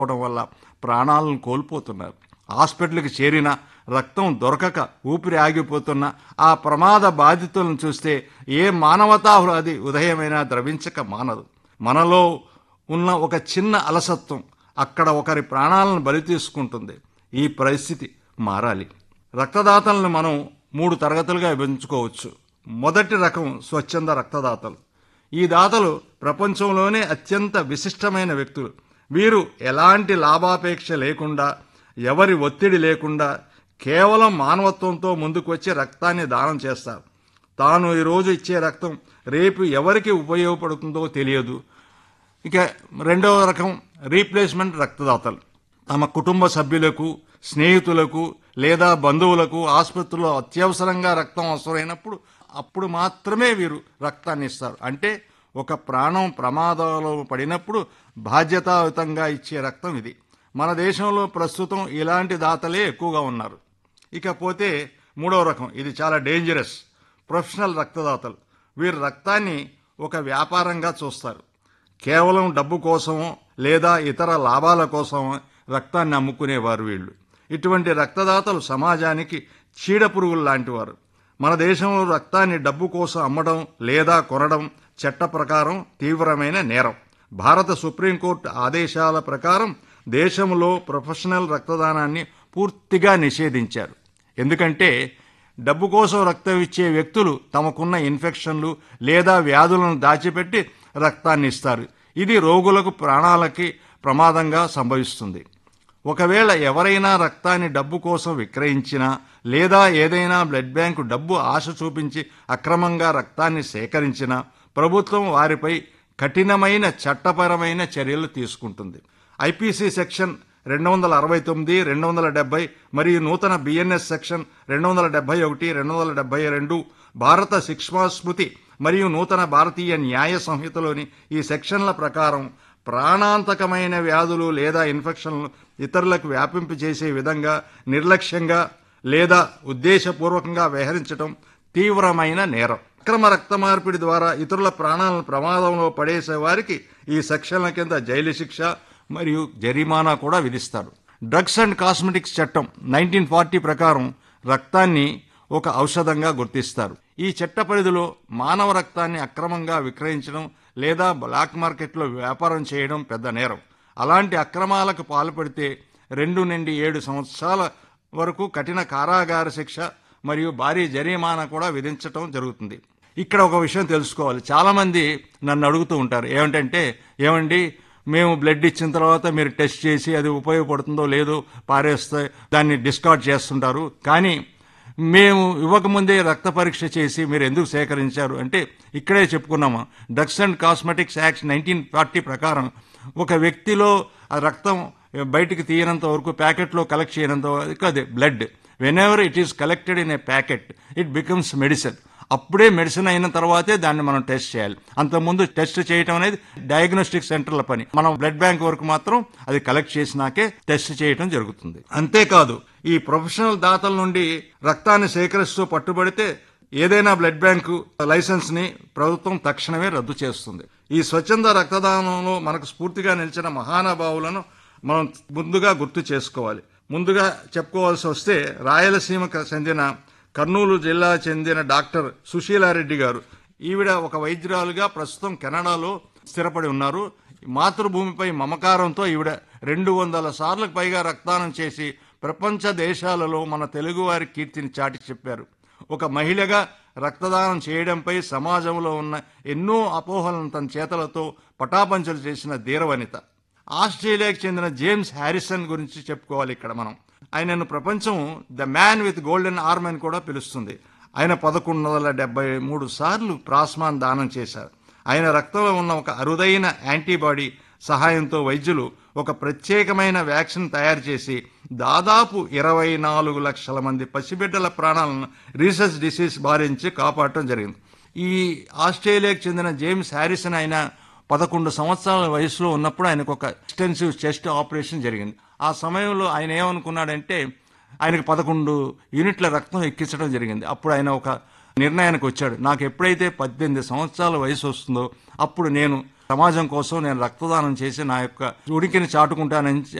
అవడం వల్ల ప్రాణాలను కోల్పోతున్నారు హాస్పిటల్కి చేరిన రక్తం దొరకక ఊపిరి ఆగిపోతున్న ఆ ప్రమాద బాధితులను చూస్తే ఏ మానవతాహృది ఉదయమైనా ద్రవించక మానదు మనలో ఉన్న ఒక చిన్న అలసత్వం అక్కడ ఒకరి ప్రాణాలను బలి తీసుకుంటుంది ఈ పరిస్థితి మారాలి రక్తదాతలను మనం మూడు తరగతులుగా విభజించుకోవచ్చు మొదటి రకం స్వచ్ఛంద రక్తదాతలు ఈ దాతలు ప్రపంచంలోనే అత్యంత విశిష్టమైన వ్యక్తులు వీరు ఎలాంటి లాభాపేక్ష లేకుండా ఎవరి ఒత్తిడి లేకుండా కేవలం మానవత్వంతో ముందుకు వచ్చి రక్తాన్ని దానం చేస్తారు తాను ఈరోజు ఇచ్చే రక్తం రేపు ఎవరికి ఉపయోగపడుతుందో తెలియదు ఇక రెండవ రకం రీప్లేస్మెంట్ రక్తదాతలు తమ కుటుంబ సభ్యులకు స్నేహితులకు లేదా బంధువులకు ఆసుపత్రిలో అత్యవసరంగా రక్తం అవసరమైనప్పుడు అప్పుడు మాత్రమే వీరు రక్తాన్ని ఇస్తారు అంటే ఒక ప్రాణం ప్రమాదంలో పడినప్పుడు బాధ్యతాయుతంగా ఇచ్చే రక్తం ఇది మన దేశంలో ప్రస్తుతం ఇలాంటి దాతలే ఎక్కువగా ఉన్నారు ఇకపోతే మూడవ రకం ఇది చాలా డేంజరస్ ప్రొఫెషనల్ రక్తదాతలు వీరు రక్తాన్ని ఒక వ్యాపారంగా చూస్తారు కేవలం డబ్బు కోసమో లేదా ఇతర లాభాల కోసమో రక్తాన్ని అమ్ముకునేవారు వీళ్ళు ఇటువంటి రక్తదాతలు సమాజానికి చీడపురుగులు లాంటివారు మన దేశంలో రక్తాన్ని డబ్బు కోసం అమ్మడం లేదా కొనడం చట్ట ప్రకారం తీవ్రమైన నేరం భారత సుప్రీంకోర్టు ఆదేశాల ప్రకారం దేశంలో ప్రొఫెషనల్ రక్తదానాన్ని పూర్తిగా నిషేధించారు ఎందుకంటే డబ్బు కోసం రక్తం ఇచ్చే వ్యక్తులు తమకున్న ఇన్ఫెక్షన్లు లేదా వ్యాధులను దాచిపెట్టి రక్తాన్ని ఇస్తారు ఇది రోగులకు ప్రాణాలకి ప్రమాదంగా సంభవిస్తుంది ఒకవేళ ఎవరైనా రక్తాన్ని డబ్బు కోసం విక్రయించినా లేదా ఏదైనా బ్లడ్ బ్యాంకు డబ్బు ఆశ చూపించి అక్రమంగా రక్తాన్ని సేకరించినా ప్రభుత్వం వారిపై కఠినమైన చట్టపరమైన చర్యలు తీసుకుంటుంది ఐపీసీ సెక్షన్ రెండు వందల అరవై తొమ్మిది రెండు వందల డెబ్బై మరియు నూతన బిఎన్ఎస్ సెక్షన్ రెండు వందల డెబ్బై ఒకటి రెండు వందల డెబ్బై రెండు భారత శిక్షాస్మృతి మరియు నూతన భారతీయ న్యాయ సంహితలోని ఈ సెక్షన్ల ప్రకారం ప్రాణాంతకమైన వ్యాధులు లేదా ఇన్ఫెక్షన్లు ఇతరులకు వ్యాపింపజేసే విధంగా నిర్లక్ష్యంగా లేదా ఉద్దేశపూర్వకంగా వ్యవహరించడం తీవ్రమైన నేరం అక్రమ రక్త మార్పిడి ద్వారా ఇతరుల ప్రాణాలను ప్రమాదంలో పడేసే వారికి ఈ సెక్షన్ల కింద జైలు శిక్ష మరియు జరిమానా కూడా విధిస్తారు డ్రగ్స్ అండ్ కాస్మెటిక్స్ చట్టం నైన్టీన్ ఫార్టీ ప్రకారం రక్తాన్ని ఒక ఔషధంగా గుర్తిస్తారు ఈ చట్ట పరిధిలో మానవ రక్తాన్ని అక్రమంగా విక్రయించడం లేదా బ్లాక్ మార్కెట్లో వ్యాపారం చేయడం పెద్ద నేరం అలాంటి అక్రమాలకు పాల్పడితే రెండు నుండి ఏడు సంవత్సరాల వరకు కఠిన కారాగార శిక్ష మరియు భారీ జరిమానా కూడా విధించటం జరుగుతుంది ఇక్కడ ఒక విషయం తెలుసుకోవాలి చాలామంది నన్ను అడుగుతూ ఉంటారు ఏమిటంటే ఏమండి మేము బ్లడ్ ఇచ్చిన తర్వాత మీరు టెస్ట్ చేసి అది ఉపయోగపడుతుందో లేదో పారేస్తే దాన్ని డిస్కార్డ్ చేస్తుంటారు కానీ మేము ఇవ్వకముందే రక్త పరీక్ష చేసి మీరు ఎందుకు సేకరించారు అంటే ఇక్కడే చెప్పుకున్నాము drugs and cosmetics act nineteen forty ప్రకారం ఒక వ్యక్తిలో ఆ రక్తం బయటికి తీయనంత వరకు ప్యాకెట్లో కలెక్ట్ చేయనంత వరకు అది blood whenever it is collected in a packet it becomes medicine అప్పుడే మెడిసిన్ అయిన తర్వాతే దాన్ని మనం టెస్ట్ చేయాలి అంతకుముందు టెస్ట్ చేయటం అనేది డయాగ్నోస్టిక్ సెంటర్ల పని మనం బ్లడ్ బ్యాంక్ వరకు మాత్రం అది కలెక్ట్ చేసినాకే టెస్ట్ చేయటం జరుగుతుంది అంతేకాదు ఈ ప్రొఫెషనల్ దాతల నుండి రక్తాన్ని సేకరిస్తూ పట్టుబడితే ఏదైనా బ్లడ్ బ్యాంకు లైసెన్స్ ని ప్రభుత్వం తక్షణమే రద్దు చేస్తుంది ఈ స్వచ్ఛంద రక్తదానంలో మనకు స్ఫూర్తిగా నిలిచిన మహానుభావులను మనం ముందుగా గుర్తు చేసుకోవాలి ముందుగా చెప్పుకోవాల్సి వస్తే రాయలసీమకు చెందిన కర్నూలు జిల్లా చెందిన డాక్టర్ సుశీలారెడ్డి గారు ఈవిడ ఒక వైద్యురాలుగా ప్రస్తుతం కెనడాలో స్థిరపడి ఉన్నారు మాతృభూమిపై మమకారంతో ఈవిడ రెండు వందల సార్లకు పైగా రక్తదానం చేసి ప్రపంచ దేశాలలో మన తెలుగువారి కీర్తిని చాటి చెప్పారు ఒక మహిళగా రక్తదానం చేయడంపై సమాజంలో ఉన్న ఎన్నో అపోహలను తన చేతలతో పటాపంచలు చేసిన ధీరవనిత ఆస్ట్రేలియాకి చెందిన జేమ్స్ హ్యారిసన్ గురించి చెప్పుకోవాలి ఇక్కడ మనం ఆయనను ప్రపంచం the man with golden arm అని కూడా పిలుస్తుంది ఆయన పదకొండు వందల డెబ్బై మూడు సార్లు ప్లాస్మాన్ దానం చేశారు ఆయన రక్తంలో ఉన్న ఒక అరుదైన యాంటీబాడీ సహాయంతో వైద్యులు ఒక ప్రత్యేకమైన వ్యాక్సిన్ తయారు చేసి దాదాపు ఇరవై నాలుగు లక్షల మంది పసిబిడ్డల ప్రాణాలను రీసెర్చ్ డిసీజ్ బారించి కాపాడటం జరిగింది ఈ ఆస్ట్రేలియాకు చెందిన జేమ్స్ హ్యారిసన్ ఆయన పదకొండు సంవత్సరాల వయసులో ఉన్నప్పుడు ఆయనకు ఒక ఎక్స్టెన్సివ్ చెస్ట్ ఆపరేషన్ జరిగింది ఆ సమయంలో ఆయన ఏమనుకున్నాడంటే ఆయనకు పదకొండు యూనిట్ల రక్తం ఎక్కించడం జరిగింది అప్పుడు ఆయన ఒక నిర్ణయానికి వచ్చాడు నాకు ఎప్పుడైతే పద్దెనిమిది సంవత్సరాల వయసు వస్తుందో అప్పుడు నేను సమాజం కోసం నేను రక్తదానం చేసి నా యొక్క ఉనికిని చాటుకుంటానని